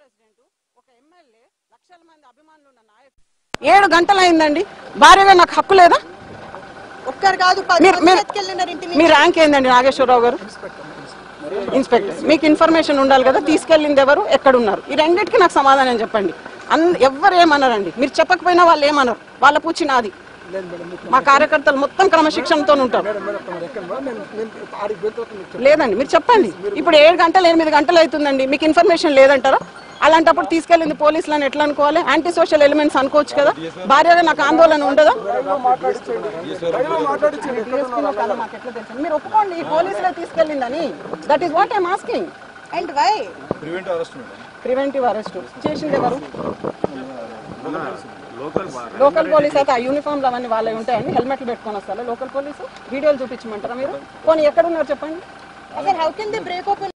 President ఒక MLA లక్షల మంది అభిమానులు ఉన్న నాయకుడు ఏడు గంటలు అయిందండి భార్యగా నాకు హక్కు లేదా ఒక్కరు కాదు పది మీరు- మంది మీరు- ఎత్తుకెళ్ళినారు ఇంటి మీ ర్యాంక్ ఏందండి నాగేశ్వరరావు గారు ఇన్స్పెక్టర్ మీకు ఇన్ఫర్మేషన్ ఉండాలి కదా తీసుకెళ్ళింది ఎవరు ఎక్కడున్నారు ఈ రెండింటికి నాకు సమాధానం చెప్పండి అన్ ఎవ్వరు ఏమన్నారండి మీరు చెప్పకపోయినా వాళ్ళు ఏమన్నారు వాళ్ళ పూచి నాది మా కార్యకర్తలు మొత్తం క్రమశిక్షణతో ఉంటారు లేదండి మీరు చెప్పండి ఇప్పుడు ఏడు గంటలు ఎనిమిది గంటలు అవుతుందండి మీకు ఇన్ఫర్మేషన్ లేదంటారా అలాంటప్పుడు తీసుకెళ్ళింది పోలీసులను ఎట్లా అనుకోవాలి యాంటీ సోషల్ ఎలిమెంట్స్ అనుకోవచ్చు కదా భార్యగా నాకు ఆందోళన ఉండదా DSP లో కాదా మాకు ఎట్లా తెలుసు? మీరు ఒప్పుకోండి ఈ పోలీసులే తీసుకెళ్ళిందని that is what I'm asking and why preventive arrest madam preventive arrest చేసింది ఎవరు లోకల్ పోలీస్ అయితే ఆ యూనిఫామ్లు అవన్నీ వాళ్ళే ఉంటాయండి హెల్మెట్లు పెట్టుకొని వస్తారా లోకల్ పోలీసు వీడియోలు చూపించమంటారా మీరు పోనీ ఎక్కడ ఉన్నారు చెప్పండి అసలు how can they break open